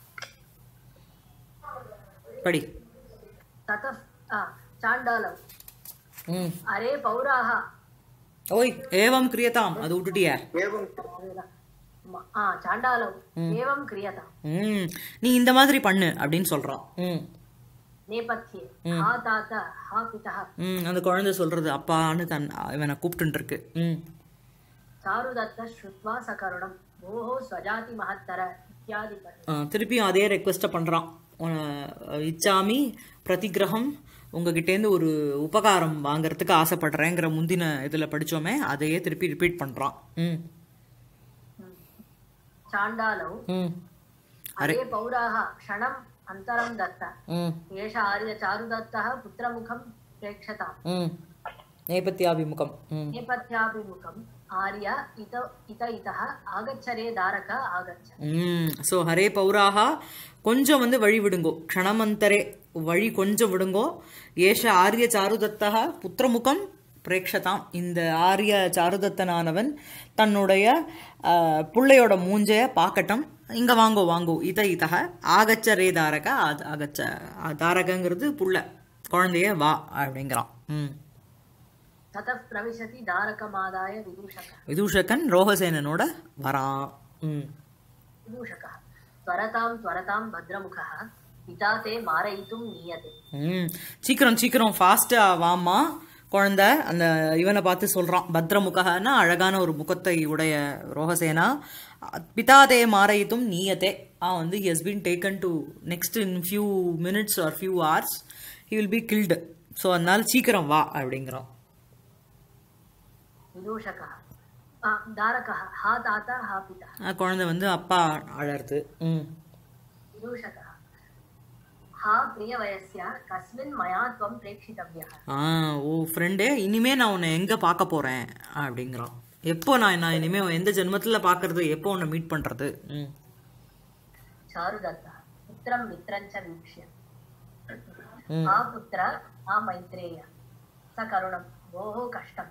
படி ततः आ, चाण्डालौ ம் अरे पौराः ஓய் ஏவம் கிரியதாம் அது விட்டுட்டியா एवं म- आ चाण्डालौ एवं क्रियताम् ம் நீ இந்த மாதிரி பண்ணு அப்படின்னு சொல்றான் ம் नेपथ्ये हा तात हा पितः ம் அந்த குழந்தை சொல்றது அப்பான்னு தன் இவனை கூப்பிட்டு இருக்கு ம் चारुदत्त श्रुत्वा सकरुणं भोः स्वजाति महत्तर इत्यादि ஆ, திருப்பியும் அதே ரெக்வெஸ்ட்டை பண்ணுறான் இச்சாமி பிரதிகிரகம் உங்ககிட்டேருந்து ஒரு உபகாரம் வாங்குறதுக்கு ஆசைப்படுறேங்கிற முந்தின இதில் படிச்சோமே அதையே திருப்பி ரிப்பீட் பண்ணுறான் ம் चाण्डालौ ம் अरे पौराः क्षणम् अन्तरं दत्त ம் एष आर्य चारुदत्तः पुत्रमुखं प्रेक्षताम् ம் நேபத்தியாபிமுகம் ம் नेपथ्याभिमुखम् आर्य इत इत इतः आगच्छरे दारक आगच्छ ம் ஸோ ஹரே பௌராகா கொஞ்சம் வந்து வழி விடுங்கோ க்ஷணமந்தரே வழி கொஞ்சம் விடுங்கோ ஏஷ ஆரிய சாருதத்தா புத்திரமுகம் பிரேக்ஷதாம் இந்த ஆரிய சாருதத்தனானவன் தன்னுடைய அஹ், புள்ளையோட மூஞ்சைய பார்க்கட்டும் இங்க வாங்கோ வாங்கோ இத இதக ஆகச்ச ரே தாரக ஆ- ஆகச்ச ஆ, தாரகங்கிறது புள்ள குழந்தைய வா அப்படிங்கிறான் ம் ततः प्रविशति दारकमादाय विदूषकः விதூஷகன் ரோகசேனனோட வரான் ம் विदूषकः त्वरतां त्वरतां भद्रमुखः पिता ते मारयितुं नीयते ம் சீக்கிரம் சீக்கிரம் ஃபாஸ்டா வாம்மா குழந்தை அந்த இவனை பார்த்து சொல்றான் பத்ரமுகன்னா அழகான ஒரு முகத்தை உடைய ரோகசேனா பிதாதே மாரயித்தும் நீயத்தே ஆ வந்து has been taken to next in few minutes or few hours he will be killed so அதனால சீக்கிரம் வா அப்படிங்கிறான் विदूषकः आ, दारकः हा ताता हा पिता ஆ, குழந்தை வந்து அப்பா அழறது ம் विदूषकः हा प्रियवयस्य कस्मिन् मया त्वं प्रेक्षितव्यः ஆ ஓ ஃப்ரெண்டே இனிமே நான் உன்னை எங்க பார்க்க போறேன் அப்படிங்கிறான் எப்போ நான் நான் இனிமே எந்த ஜென்மத்துல பார்க்கறது எப்போ உன்னை மீட் பண்றது ம் चारुदत्तः पुत्रं मित्रं च वीक्ष्य ம். हा पुत्र हा मैत्रेय स करुणं भोः कष्टम्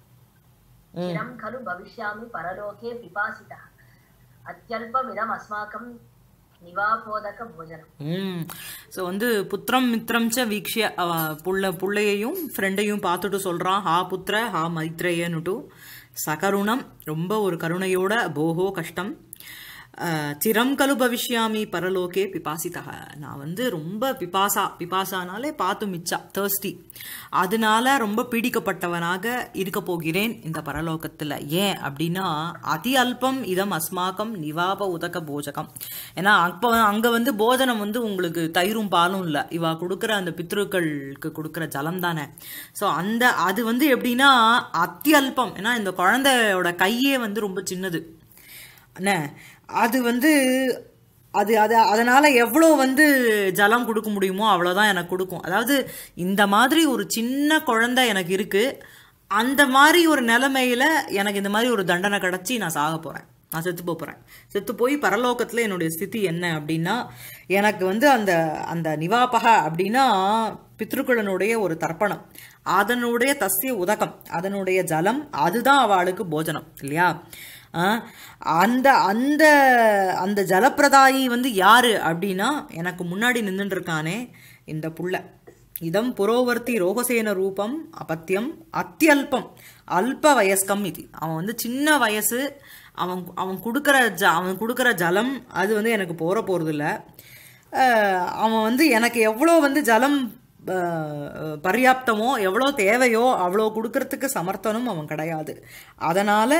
चिरं खलु भविष्यामि परलोके पिपासितः अत्यल्पमिदम् अस्माकं निवापोदकभोजनम् ம் ஸோ வந்து புத்திரம் மித்திரம் ச வீக்ஷிய அவ புள்ள புள்ளையையும் ஃப்ரெண்டையும் பார்த்துட்டு சொல்றான் ஹா புத்திர ஹா மைத்ரேயனுட்டு சகருணம் ரொம்ப ஒரு கருணையோட போகோ கஷ்டம் அஹ், சிரம் கலு பவிஷ்யாமி பரலோகே பிபாசிதக நான் வந்து ரொம்ப பிபாசா பிபாசானாலே பார்த்து மிச்சா தேர்ஸ்டி அதனால ரொம்ப பீடிக்கப்பட்டவனாக இருக்க போகிறேன் இந்த பரலோகத்துல ஏன் அப்படின்னா அதி அல்பம் இதம் அஸ்மாக்கம் நிவாப உதக போஜகம் ஏன்னா அப்போ அங்க வந்து போஜனம் வந்து உங்களுக்கு தயிரும் பாலும் இல்ல இவா கொடுக்குற அந்த பித்ருக்களுக்கு கொடுக்குற ஜலம் தானே ஸோ அந்த அது வந்து எப்படின்னா அத்தி அல்பம் ஏன்னா இந்த குழந்தையோட கையே வந்து ரொம்ப சின்னது அண்ணே அது வந்து அது அது அதனால எவ்வளோ வந்து ஜலம் கொடுக்க முடியுமோ அவ்வளோதான் எனக்கு கொடுக்கும் அதாவது இந்த மாதிரி ஒரு சின்ன குழந்தை எனக்கு இருக்கு அந்த மாதிரி ஒரு நிலைமையில எனக்கு இந்த மாதிரி ஒரு தண்டனை கிடச்சி நான் சாக போறேன் நான் செத்து போப் போறேன் செத்து போய் பரலோகத்தில் என்னுடைய ஸ்திதி என்ன அப்படின்னா எனக்கு வந்து அந்த அந்த நிவாபக அப்படின்னா பித்ருக்களனுடைய ஒரு தர்ப்பணம் அதனுடைய தஸ்ய உதகம் அதனுடைய ஜலம் அதுதான் அவளுக்கு போஜனம் இல்லையா ஆ, அந்த அந்த அந்த ஜலப்பிரதாயி வந்து யாரு அப்படின்னா எனக்கு முன்னாடி நின்றுட்டு இருக்கானே இந்த புள்ள இதம் புரோவர்த்தி ரோகசேன ரூபம் அபத்தியம் அத்தியல்பம் அல்ப வயஸ்கம் இது அவன் வந்து சின்ன வயசு அவன் அவன் கொடுக்குற ஜ அவன் கொடுக்குற ஜலம் அது வந்து எனக்கு போற போறது இல்ல அஹ், அவன் வந்து எனக்கு எவ்வளோ வந்து ஜலம் அஹ், பர்யாப்தமோ எவ்வளோ தேவையோ அவ்வளோ கொடுக்கறதுக்கு சமர்த்தனும் அவன் கிடையாது அதனால்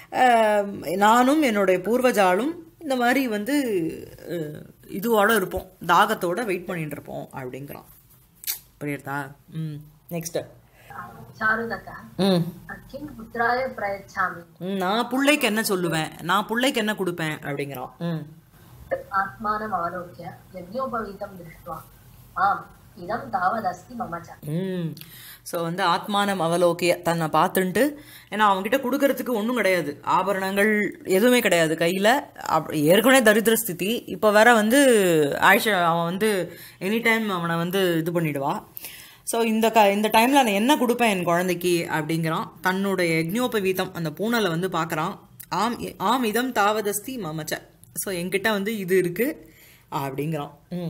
நானும் என்னுடைய பூர்வஜாலும் இந்த மாதிரி வந்து அஹ், இதுவோட இருப்போம் தாகத்தோட வெயிட் பண்ணிட்டு இருப்போம் அப்படிங்கிறான் புரியுறதா ம் நெக்ஸ்ட் चारुदत्तः ம் किं पुत्राय प्रयच्छामि ம், நான் பிள்ளைக்கு என்ன சொல்லுவேன் நான் பிள்ளைக்கு என்ன கொடுப்பேன் அப்படிங்கிறான் ம் आत्मानम् अवलोक्य यज्ञोपवीतं दृष्ट्वा आम् इदं तावदस्ति मम च ம் ஸோ வந்து ஆத்மானம் அவலோக்கிய தன்னை பார்த்துன்ட்டு ஏன்னா அவன்கிட்ட கொடுக்கறதுக்கு ஒன்றும் கிடையாது ஆபரணங்கள் எதுவுமே கிடையாது கையில் அப் ஏற்கனவே தரித்திர ஸ்திதி இப்போ வேற வந்து ஆயிஷா அவன் வந்து எனி டைம் அவனை வந்து இது பண்ணிடுவா ஸோ இந்த க இந்த டைமில் நான் என்ன கொடுப்பேன் என் குழந்தைக்கு அப்படிங்கிறான் தன்னுடைய யக்ஞோபவீதம் அந்த பூனலை வந்து பார்க்குறான் ஆம் இ- ஆம் இதம் தாவதஸ்தி மமச்ச ஸோ என்கிட்ட வந்து இது இருக்குது அப்படிங்கிறான் ம்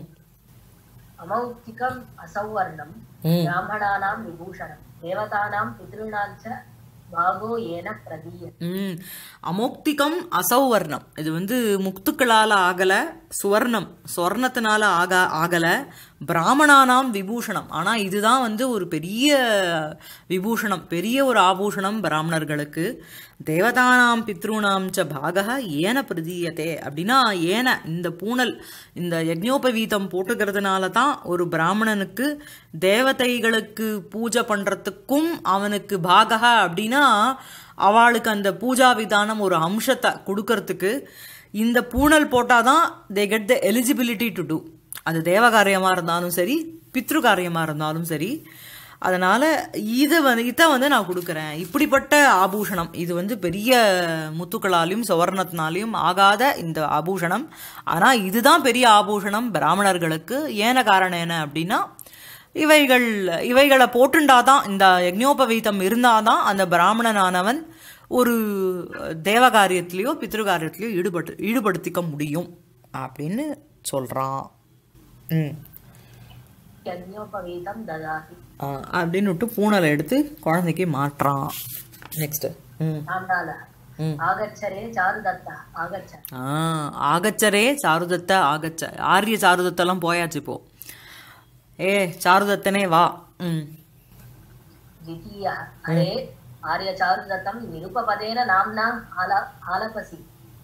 अमौक्तिकम् असौवर्णं ब्राह्मणानां विभूषणं देवतानां पितॄणां च भागो येन प्रदीयते ம் அமோக்திகம் அசௌவர்ணம் இது வந்து முக்துக்களால் ஆகல சுவர்ணம் சுவர்ணத்தினால ஆக ஆகல பிராமணானாம் விபூஷணம் ஆனால் இதுதான் வந்து ஒரு பெரிய விபூஷணம் பெரிய ஒரு ஆபூஷணம் பிராமணர்களுக்கு தேவதானாம் பித்ருணாம் ச பாகः ஏன பிரதீயத்தே அப்படின்னா ஏன இந்த பூனல் இந்த யக்ஞோபவீதம் போட்டுக்கிறதுனால தான் ஒரு பிராமணனுக்கு தேவதைகளுக்கு பூஜை பண்றதுக்கும் அவனுக்கு பாகக அப்படின்னா அவளுக்கு அந்த பூஜா விதானம் ஒரு அம்சத்தை கொடுக்கறதுக்கு இந்த பூனல் போட்டாதான் they get the eligibility to do அது தேவகாரியமா இருந்தாலும் சரி பித்ரு காரியமா இருந்தாலும் சரி அதனால இது வந்து இதை வந்து நான் கொடுக்குறேன் இப்படிப்பட்ட ஆபூஷணம் இது வந்து பெரிய முத்துக்களாலையும் சுவர்ணத்தினாலையும் ஆகாத இந்த ஆபூஷணம் ஆனா இதுதான் பெரிய ஆபூஷணம் பிராமணர்களுக்கு ஏன காரணம் என்ன அப்படின்னா இவைகள் இவைகளை போட்டுண்டாதான் இந்த யக்ஞோபவீதம் இருந்தாதான் அந்த பிராமணனானவன் ஒரு தேவகாரியத்திலையோ பித்ருகாரியத்திலையோ ஈடுபட்டு ஈடுபடுத்திக்க முடியும் அப்படின்னு சொல்றான் ம் यज्ञोपवीतं ददाति ஆ, அப்படின்னு விட்டு பூனலை எடுத்து குழந்தைக்கு மாட்டுறான் நெக்ஸ்ட் ம் चाण्डालः आगच्छरे चारुदत्तः आगच्छ ஆ ஆகச்சரே சாருதத்த ஆகச்ச ஆரிய சாருதத்தெல்லாம் போயாச்சு இப்போ ஏ சாருதத்தனே வா ம் द्वितीयः अरे आर्यचारुदत्तं निरुपपदेन नाम्ना आला आलपसि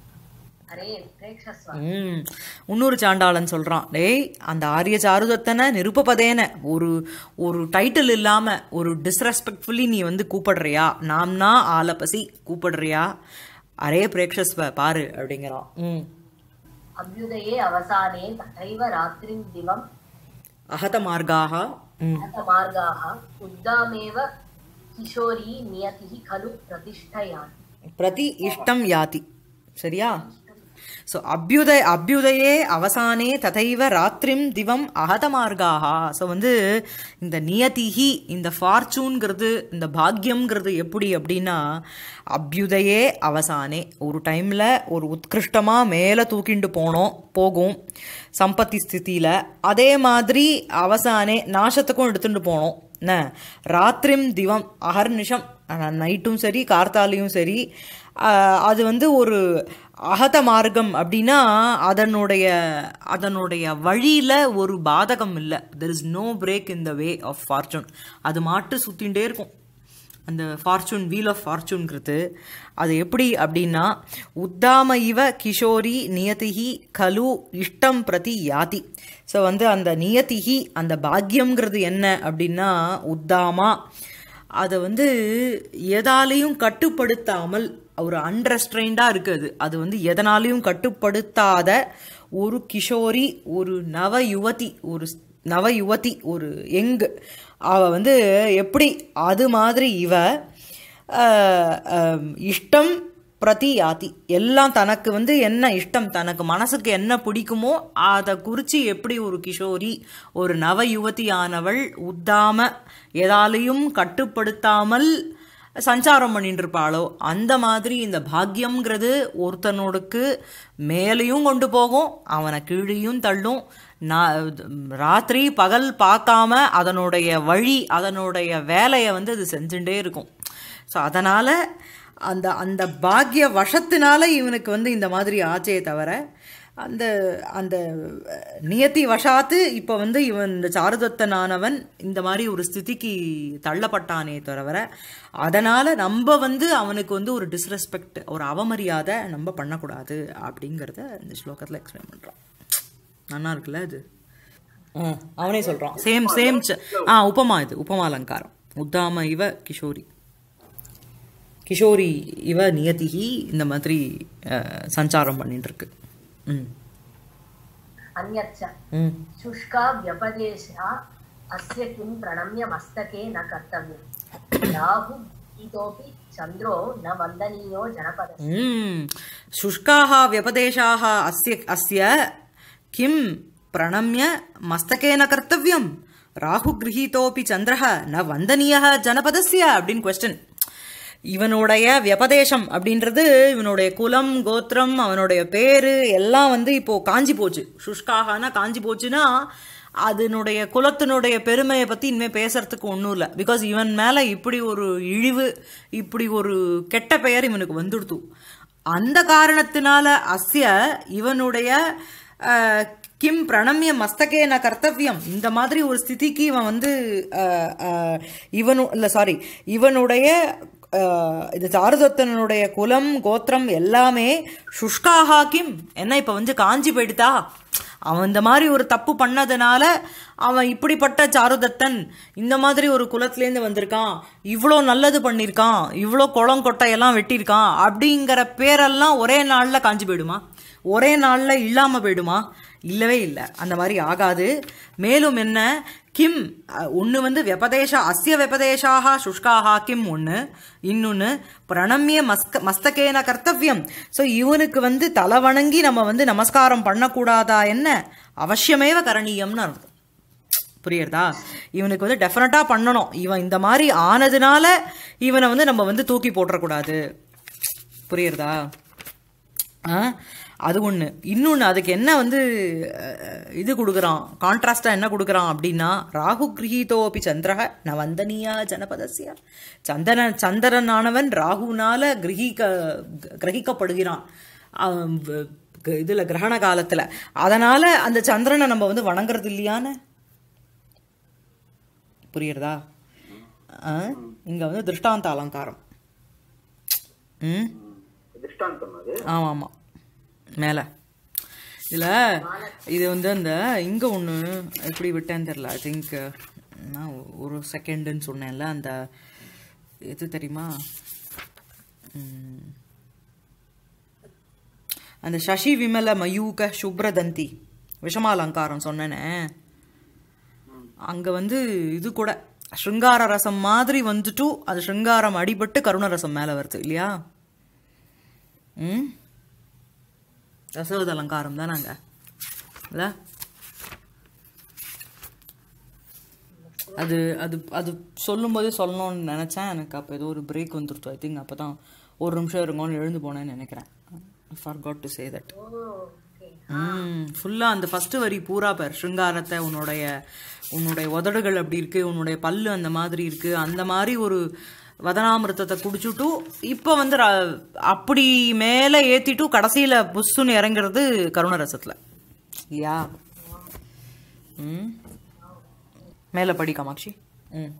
अरे प्रेक्षस्व ம் இன்னொரு சாண்டாளன் சொல்றான் டேய் அந்த ஆரிய சாருதத்தனை நிருப்பபதேன ஒரு ஒரு டைட்டில் இல்லாம ஒரு டிஸ்ரெஸ்பெக்ட்ஃபுல்லி நீ வந்து கூப்பிடுறியா நாம்னா ஆலபசி கூப்பிடுறியா அரே பிரேக்ஷஸ்வ பாரு அப்படிங்கிறான் ம் अभ्युदये अवसाने तथैव रात्रिं दिवम् அகத மார்காக ம் मार्गाः उद्दामेव किशोरी नियतिः खलु प्रतिष्ठयान् பிரதி இஷ்டம் யாதி சரியா ஸோ அபியுதய அபியுதயே அவசானே ததைவ ராத்திரிம் திவம் அகத மார்காக ஸோ வந்து இந்த நியதிஹி இந்த ஃபார்ச்சூன்ங்கிறது இந்த பாக்யம்ங்கிறது எப்படி அப்படின்னா அபியுதயே அவசானே ஒரு டைமில் ஒரு உத்கிருஷ்டமாக மேலே தூக்கிண்டு போனோம் போகும் சம்பத்தி ஸ்திதியில் அதே மாதிரி அவசானே நாசத்துக்கும் எடுத்துட்டு போனோம் என்ன ராத்திரிம் திவம் அகர்நிஷம் நைட்டும் சரி கார்த்தாலையும் சரி ஆஹ், அது வந்து ஒரு அகத மார்க்கம் அப்படின்னா அதனுடைய அதனுடைய வழியில் ஒரு பாதகம் இல்லை there is no break in the way of fortune அது மாட்டு சுற்றிகிட்டே இருக்கும் அந்த ஃபார்ச்சூன் வீல் ஆஃப் ஃபார்ச்சூன்கிறது அது எப்படி அப்படின்னா உத்தாம இவ கிஷோரி நியதிஹி கலு இஷ்டம் பிரதி யாதி ஸோ வந்து அந்த நியதிஹி அந்த பாக்யம்ங்கிறது என்ன அப்படின்னா உத்தாமா அதை வந்து எதாலையும் கட்டுப்படுத்தாமல் ஒரு அன்ரெஸ்ட்ரெயின்டாக இருக்குது அது வந்து எதனாலையும் கட்டுப்படுத்தாத ஒரு கிஷோரி ஒரு நவ யுவதி ஒரு நவ யுவதி ஒரு யங் அவ வந்து எப்படி அது மாதிரி இவ ஆஹ், ஆம், இஷ்டம் பிரதி யாதி எல்லாம் தனக்கு வந்து என்ன இஷ்டம் தனக்கு மனசுக்கு என்ன பிடிக்குமோ அதை குறித்து எப்படி ஒரு கிஷோரி ஒரு நவ யுவதியானவள் உத்தாம எதாலையும் கட்டுப்படுத்தாமல் சஞ்சாரம் பண்ணிட்டு இருப்பாளோ அந்த மாதிரி இந்த பாக்கியம்ங்கிறது ஒருத்தனோடுக்கு மேலேயும் கொண்டு போகும் அவனை கீழேயும் தள்ளும் நான் ராத்திரி பகல் பார்க்காம அதனுடைய வழி அதனுடைய வேலையை வந்து அது செஞ்சுட்டே இருக்கும் ஸோ அதனால் அந்த அந்த பாக்கிய வசத்தினால இவனுக்கு வந்து இந்த மாதிரி ஆச்சே தவிர அந்த அந்த நியத்தி வசாத்து இப்போ வந்து இவன் இந்த சாருதத்தனானவன் இந்த மாதிரி ஒரு ஸ்திதிக்கு தள்ளப்பட்டானே தவிர அதனால் நம்ம வந்து அவனுக்கு வந்து ஒரு டிஸ்ரெஸ்பெக்ட் ஒரு அவமரியாதை நம்ம பண்ணக்கூடாது அப்படிங்கிறத இந்த ஸ்லோகத்தில் எக்ஸ்பிளைன் பண்ணுறான் நல்லா இருக்குல்ல இது ஆ, அவனே சொல்கிறான் சேம் சேம் ஆ உபமா இது உபமா அலங்காரம் உத்தாம இவ கிஷோரி கிஷோரி இவ நியதிகி இந்த மாதிரி அஹ், சஞ்சாரம் பண்ணிட்டு இருக்கு ம் अन्यच्च ம் शुष्का व्यपदेशः अस्य किं प्रणम्य मस्तके न कर्तव्यम् राहु इतोपि चन्द्रो न वन्दनीयो जनपदः ம் शुष्काः व्यपदेशाः अस्य अस्य किं प्रणम्य मस्तकेन कर्तव्यं ராகுகிரகீதோபி சந்திரஹ ந வந்தனியः ஜனபதஸ்ய அப்படின்னு கொஸ்டின் இவனுடைய வியபதேசம் அப்படின்றது இவனுடைய குலம் கோத்திரம் அவனுடைய பேரு எல்லாம் வந்து இப்போ காஞ்சி போச்சு சுஷ்காகனா காஞ்சி போச்சுன்னா அதனுடைய குலத்தினுடைய பெருமையை பற்றி இனிமேல் பேசுறதுக்கு ஒன்றும் இல்லை பிகாஸ் இவன் மேலே இப்படி ஒரு இழிவு இப்படி ஒரு கெட்ட பெயர் இவனுக்கு வந்துடுத்து அந்த காரணத்தினால அஸ்ய இவனுடைய அஹ், கிம் பிரணம்ய மஸ்தகேன கர்த்தவியம் இந்த மாதிரி ஒரு ஸ்திதிக்கு இவன் வந்து அஹ், அஹ், இவனு இல்லை சாரி இவனுடைய அஹ், இது சாருதத்தனுடைய குலம் கோத்திரம் எல்லாமே சுஷ்காஹா கிம் என்ன இப்போ வந்து காஞ்சி போயிடுதா அவன் இந்த மாதிரி ஒரு தப்பு பண்ணதுனால அவன் இப்படிப்பட்ட சாருதத்தன் இந்த மாதிரி ஒரு குலத்துலேருந்து வந்திருக்கான் இவ்வளோ நல்லது பண்ணியிருக்கான் இவ்வளோ குளம் கொட்டையெல்லாம் வெட்டியிருக்கான் அப்படிங்கிற பேரெல்லாம் ஒரே நாளில் காஞ்சி போயிடுமா ஒரே நாளில் இல்லாமல் போயிடுமா இல்லவே இல்லை அந்த மாதிரி ஆகாது மேலும் என்ன கிம் ஒன்று வந்து வெபதேஷ அஸ்ய வெபதேஷாக சுஷ்காக கிம் ஒன்று இன்னொன்று பிரணம்ய மஸ்க மஸ்தகேன கர்த்தவியம் ஸோ இவனுக்கு வந்து தலை வணங்கி நம்ம வந்து நமஸ்காரம் பண்ணக்கூடாதா என்ன அவசியமேவ கரணீயம்னு அர்த்தம் புரியுறதா இவனுக்கு வந்து டெஃபினட்டாக பண்ணணும் இவன் இந்த மாதிரி ஆனதுனால இவனை வந்து நம்ம வந்து தூக்கி போட்டுறக்கூடாது புரியுறதா ஆ அது ஒன்று இன்னொன்று அதுக்கு என்ன வந்து அஹ், இது கொடுக்குறான் கான்ட்ராஸ்டாக என்ன கொடுக்குறான் அப்படின்னா ராகு கிரகீதோபி சந்திரக ந வந்தனியா ஜனபதசிய சந்தன சந்திரனானவன் ராகுனால கிரகிக்க கிரகிக்கப்படுகிறான் அவன் வ- க- இதுல கிரகண காலத்துல அதனால அந்த சந்திரனை நம்ம வந்து வணங்குறது இல்லையான்னு புரியுறதா ஆ? இங்க வந்து திருஷ்டாந்த அலங்காரம் ம் திருஷ்டாந்தம் அது ஆமாம் ஆமாம் மேலே இதில் இது வந்து அந்த இங்கே ஒன்று எப்படி விட்டேன்னு தெரில ஐ திங்க் நான் ஒரு செகண்டுன்னு சொன்னேன்ல அந்த இது தெரியுமா ம். அந்த சசி விமல மயூக சுப்ரதந்தி விஷமாலங்காரம் சொன்னேனே அங்கே வந்து இது கூட ஸ்ருங்கார ரசம் மாதிரி வந்துட்டு அது ஸ்ருங்காரம் அடிபட்டு கருண ரசம் மேலே வருது இல்லையா ம் ரசவத அலங்காரம் தான் நாங்கள் இல்லை அது அது அது சொல்லும்போதே சொல்லணும்னு நினச்சேன் எனக்கு அப்போ ஏதோ ஒரு பிரேக் வந்துருச்சு ஐ திங்க் அப்போ தான் ஒரு நிமிஷம் இருங்கன்னு எழுந்து போனேன்னு நினைக்கிறேன் for God to say that ம் ஃபுல்லாக அந்த ஃபஸ்ட்டு வரி பூரா பேர் ஸ்ருங்காரத்தை உன்னுடைய உன்னுடைய உதடுகள் அப்படி இருக்குது உன்னுடைய பல்லு அந்த மாதிரி இருக்குது அந்த மாதிரி ஒரு வதனாமிருத்தத்தை குடிச்சுட்டு இப்போ வந்து ர- அப்படி மேலே ஏற்றிட்டு கடைசியில் புஷ்ஷுன்னு இறங்குறது கருணரசத்தில் இல்லையா ம் மேலே படி காமாட்சி ம்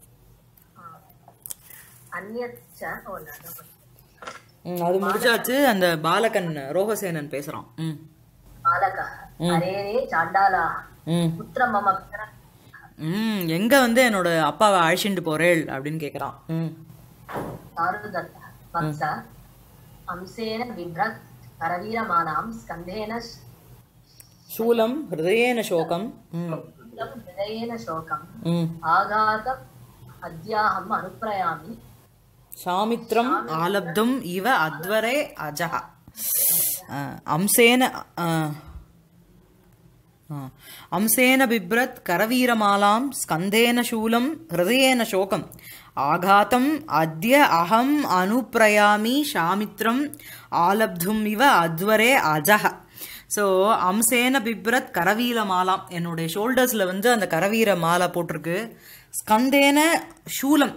अन्यच्च ओ न न पश्य। ம், அது முடிச்சாச்சு அந்த பாலகன் ரோகசேனன் பேசுகிறான் ம் बालकः अरे रे चाण्डालाः ம் पुत्र मम पितर ம் எங்கே வந்து என்னோட அப்பாவை அழைச்சிட்டு போறேள் அப்படின்னு கேட்குறான் ம் दारुदत्तः वत्स अंशेन बिभ्रत् करवीरमाणां स्कन्धेन शूलं हृदयेन शोकं ம் शूलं हृदयेन शोकम् ம் आघातम् अद्याहम् अनुप्रयामि சாமித்ரம் ஆலப்தம் இவ அத்வரே அஜஹ அஹ், அம்சேன அஹ், அஹ், அம்சேன பிப்ரத் கரவீரமாலாம் ஸ்கந்தேன சூலம் ஹிருதயேன சோகம் ஆகாத்தம் அத்ய அகம் அனுப்பிரயாமி சாமித்ரம் ஆலப்தும் இவ அத்வரே அஜஹ ஸோ அம்சேன பிப்ரத் கரவீர மாலாம் என்னுடைய ஷோல்டர்ஸில் வந்து அந்த கரவீர மாலை போட்டிருக்கு ஸ்கந்தேன சூலம்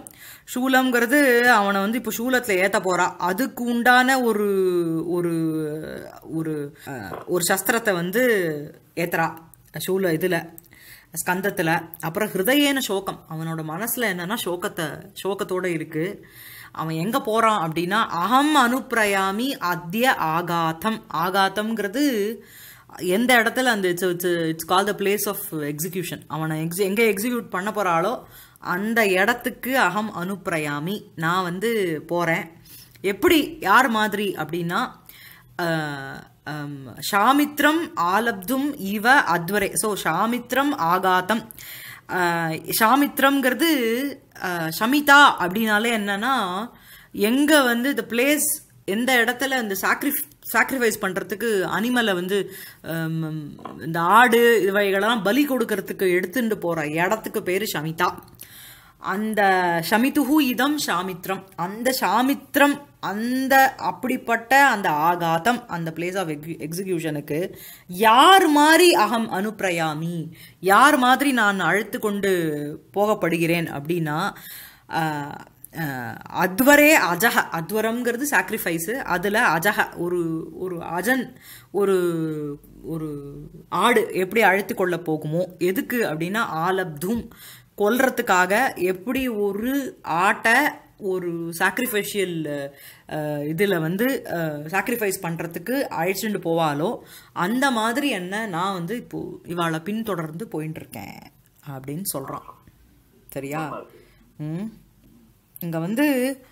சூலம்ங்கிறது அவனை வந்து இப்போ சூலத்தில் ஏற்ற போறா அதுக்கு உண்டான ஒரு ஒரு ஒரு அஹ், ஒரு சஸ்திரத்தை வந்து ஏத்துறா சூல இதில் ஸ்கந்தத்தில் அப்புறம் ஹிருதயேன சோகம் அவனோட மனசில் என்னன்னா சோகத்தை சோகத்தோட இருக்கு அவன் எங்கே போகிறான் அப்படின்னா அகம் அனுப்பிரயாமி அத்திய ஆகாத்தம் ஆகாத்தம்ங்கிறது எந்த இடத்துல அந்த it's it's it's call the place of execution அவனை எக்ஸி எங்கே எக்ஸிக்யூட் பண்ண போகிறாளோ அந்த இடத்துக்கு அகம் அனுப்பிரயாமி நான் வந்து போகிறேன் எப்படி யார் மாதிரி அப்படின்னா அஹ், அம், ஷாமித்ரம் ஆலப்தும் இவ அத்வரே ஸோ ஷாமித்ரம் ஆகாத்தம் அஹ், ஷாமித்ரம்ங்கிறது அஹ், ஷமிதா அப்படின்னாலே என்னன்னா எங்க வந்து இந்த பிளேஸ் எந்த இடத்துல இந்த சாக்ரிஃப் சாக்ரிஃபைஸ் பண்ணுறதுக்கு அனிமலை வந்து ஹம், இந்த ஆடு இவைகளெல்லாம் பலி கொடுக்கறதுக்கு எடுத்துட்டு போகிற இடத்துக்கு பேர் ஷமிதா அந்த ஷமிதுஹு இதம் ஷாமித்ரம் அந்த ஷாமித்ரம் அந்த அப்படிப்பட்ட அந்த ஆகாதம் அந்த பிளேஸ் ஆஃப் எக்ஸிகியூஷனுக்கு யார் மாதிரி அகம் அனுப்பிரயாமி யார் மாதிரி நான் அழைத்து கொண்டு போகப்படுகிறேன் அப்படின்னா ஆஹ், ஆஹ், அத்வரே அஜக அத்வரம்ங்கிறது சாக்ரிஃபைஸு அதில் அஜக ஒரு ஒரு அஜன் ஒரு ஒரு ஆடு எப்படி அழைத்து கொள்ள போகுமோ எதுக்கு அப்படின்னா ஆலப்தும் கொல்றதுக்காக எப்படி ஒரு ஆட்டை ஒரு சாக்ரிஃபைஷியல் இதில் வந்து சாக்ரிஃபைஸ் பண்ணுறதுக்கு அழைச்சிட்டு போவாலோ அந்த மாதிரி என்ன நான் வந்து இப்போ இவாளை பின்தொடர்ந்து போயின்னு இருக்கேன் அப்படின்னு சொல்கிறான் சரியா ம் இங்கே வந்து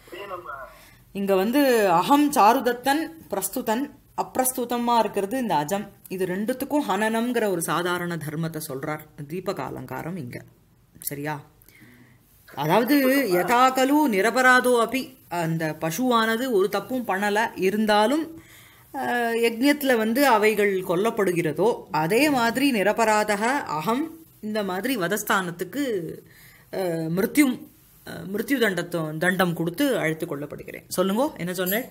இங்கே வந்து அகம் சாருதத்தன் பிரஸ்துதன் அப்பிரஸ்துதமாக இருக்கிறது இந்த அஜம் இது ரெண்டுத்துக்கும் ஹனனம்ங்கிற ஒரு சாதாரண தர்மத்தை சொல்றார் தீபக அலங்காரம் இங்க சரியா அதாவது யதாகலு நிரபராதோ அப்பி அந்த பசுவானது ஒரு தப்பும் பண்ணல இருந்தாலும் அஹ், யக்ஞத்துல வந்து அவைகள் கொல்லப்படுகிறதோ அதே மாதிரி நிரபராதக அகம் இந்த மாதிரி வதஸ்தானத்துக்கு அஹ், மிருத்யும் அஹ், மிருத்யு தண்டத்தோ தண்டம் கொடுத்து அழைத்து கொள்ளப்படுகிறேன் சொல்லுங்க என்ன சொன்னேன்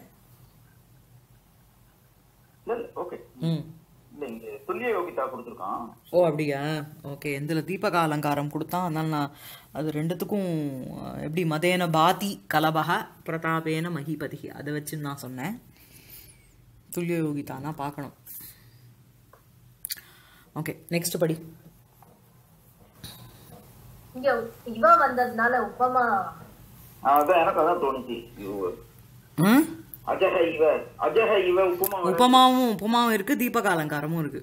இல்ல ஓகே ம் இல்ல இங்க துல்லிய யோகிதா கொடுத்துருக்கான் ஓ அப்படியா ஓகே எந்தில் தீபக அலங்காரம் கொடுத்தான் அதனால நான் அது ரெண்டுத்துக்கும் அஹ், எப்படி மதேன பாதி கலபக பிரதாபேன மகிபதி அதை வச்சு நான் சொன்னேன் துல்லிய யோகிதானா பார்க்கணும் ஓகே நெக்ஸ்ட் படி இங்க இவ வந்ததுனால உபமா ஆ, அதான் எனக்கு அதான் தோணுச்சு இவ ம் அஜக இவ அஜக இவ உப்புமா வர- உபமாவும் உபமாவும் இருக்கு தீபக அலங்காரமும் இருக்கு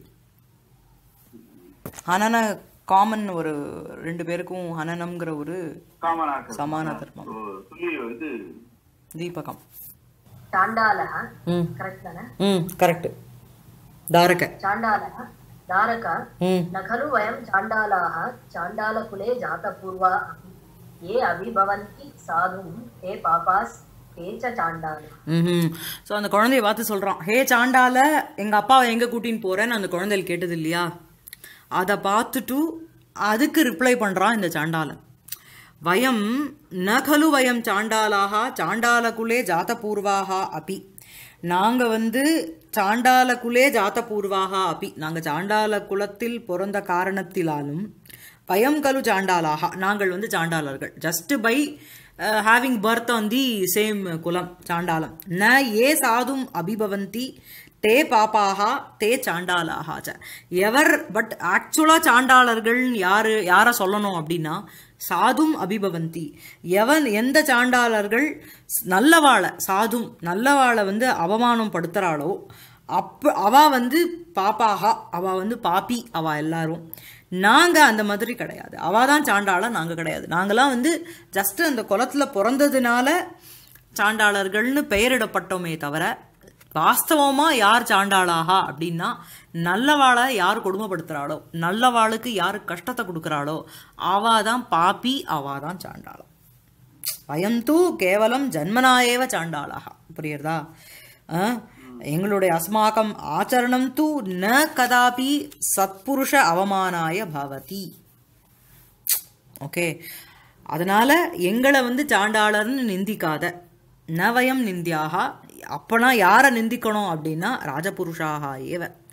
ஹனன காமன் ஒரு ரெண்டு பேருக்கும் ஹனனம்ங்கிற ஒரு காமனாக்க சமான தர்மம் ஓ, துல்லிய இது தீபகம் சாண்டாலः ம் கரெக்ட் தானே ம் கரெக்ட் தாரக चाण्डालः दारक ம் न खलु वयं चाण्डालाः चाण्डालकुले जातपूर्वा अपि ये अभिभवन्ति साधुं ते पापास् ते च चाण्डालः ம் ஸோ அந்த குழந்தைய பார்த்து சொல்கிறான் ஹே சாண்டால எங்கள் அப்பாவை எங்கே கூட்டின்னு போகிறேன்னு அந்த குழந்தைகள் கேட்டது இல்லையா அதை பார்த்துட்டு அதுக்கு ரிப்ளை பண்ணுறான் இந்த சாண்டாலன் வயம் ந கலு வயம் சாண்டாலாக சாண்டாலகுலே ஜாத்தபூர்வாக அப்பி நாங்கள் வந்து சாண்டாலகுலே ஜாத்தபூர்வாக அப்பி நாங்கள் சாண்டால குலத்தில் பிறந்த காரணத்திலாலும் வயம் கலு சாண்டாலாக நாங்கள் வந்து சாண்டாளர்கள் just by having birth on the same குலம் சாண்டாலம் ந ஏ சாதும் அபிபவந்தி தே பாப்பாகா தே சாண்டாலாகா ச எவர் பட் ஆக்சுவலாக சாண்டாளர்கள் யாரு யாரை சொல்லணும் அப்படின்னா சாதும் அபிபவந்தி எவன் எந்த சாண்டாளர்கள் நல்லவாளை சாதும் நல்லவாளை வந்து அவமானம் படுத்துறாளோ அப்ப அவ வந்து பாப்பாகா அவ வந்து பாப்பி அவ எல்லாரும் நாங்க அந்த மாதிரி கிடையாது அவ தான் சாண்டாளா நாங்க கிடையாது நாங்கெல்லாம் வந்து ஜஸ்ட் அந்த குலத்துல பிறந்ததுனால சாண்டாளர்கள்னு பெயரிடப்பட்டோமே தவிர வாஸ்தவமா யார் சாண்டாளாகா அப்படின்னா நல்லவாளை யார் கொடுமைப்படுத்துறாளோ நல்லவாளுக்கு யார் கஷ்டத்தை கொடுக்குறாளோ அவா தான் பாப்பி அவா தான் சாண்டாளம் வயம் தூ கேவலம் ஜன்மனா ஏவ சாண்டாளாக புரியுறதா ஆ? எங்களுடைய அஸ்மாக்கம் ஆச்சரணம் தூ ந கதாபி சத்புருஷ அவமானாய பவதி ஓகே அதனால எங்களை வந்து சாண்டாளர்னு நிந்திக்காத நவயம் நிந்தியாக அப்பனா யாரை நிந்திக்கணும் அப்படின்னா ராஜபுருஷாக ஏவ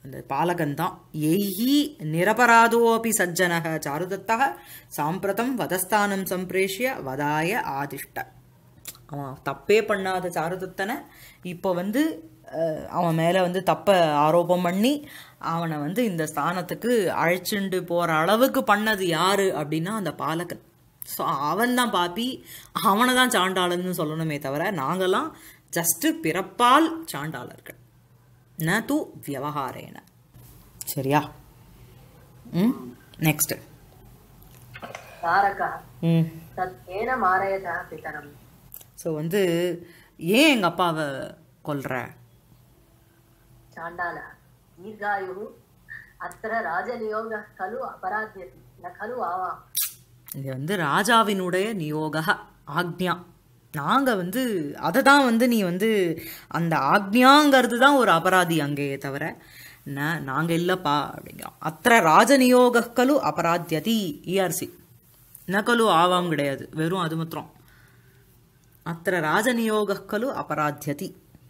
அந்த பாலகன் தான் எய்ஹி நிரபராதோபி சஜ்ஜனக சாருதத்தக சாம்பிரதம் வதஸ்தானம் சம்பிரேஷ்ய வதாய ஆதிஷ்ட அவன் தப்பே பண்ணாத சாருதத்தனை இப்போ வந்து அஹ், அவன் மேலே வந்து தப்பை ஆரோபம் பண்ணி அவனை வந்து இந்த ஸ்தானத்துக்கு அழைச்சிண்டு போகிற அளவுக்கு பண்ணது யாரு அப்படின்னா அந்த பாலகன் ஸோ அவன் தான் பாப்பி அவனை தான் சாண்டாளன்னு சொல்லணுமே தவிர நாங்கெல்லாம் ஜஸ்ட் பிறப்பால் சாண்டாளர்கள் ந தூ வியவஹாரேன சரியா ம் நெக்ஸ்ட் तारकः ம் तत् केन मारयतः पितरम् ஸோ வந்து ஏன் எங்கள் அப்பாவை கொல்ற चाण्डालः दीर्घायुः अत्र राजनियोगः खलु अपराध्यति न खलु आवाम् இது வந்து ராஜாவினுடைய நியோக ஆக்ஞா நாங்கள் வந்து அதை தான் வந்து நீ வந்து அந்த ஆக்ஞாங்கிறது தான் ஒரு அபராதி அங்கேயே தவிர ந நாங்கள் இல்லைப்பா அப்படிங்கிறோம் அத்த ராஜநியோக கலு அபராத்தியதி இஆர்சி ந கலு ஆவாம் கிடையாது வெறும் அது மாத்திரம் அத்த ராஜநியோக கலு அபராத்தியதி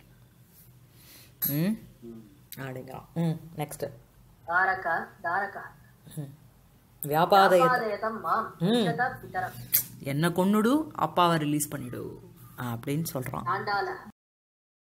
ம் அப்படிங்கிறான் ம் நெக்ஸ்ட் तारक तारकः வியாபாதய आपादयतं माम् इच्छत पितरम् என்ன கொன்னுடு அப்பாவை ரிலீஸ் பண்ணிடு அப்படின்னு சொல்கிறான் चाण्डालः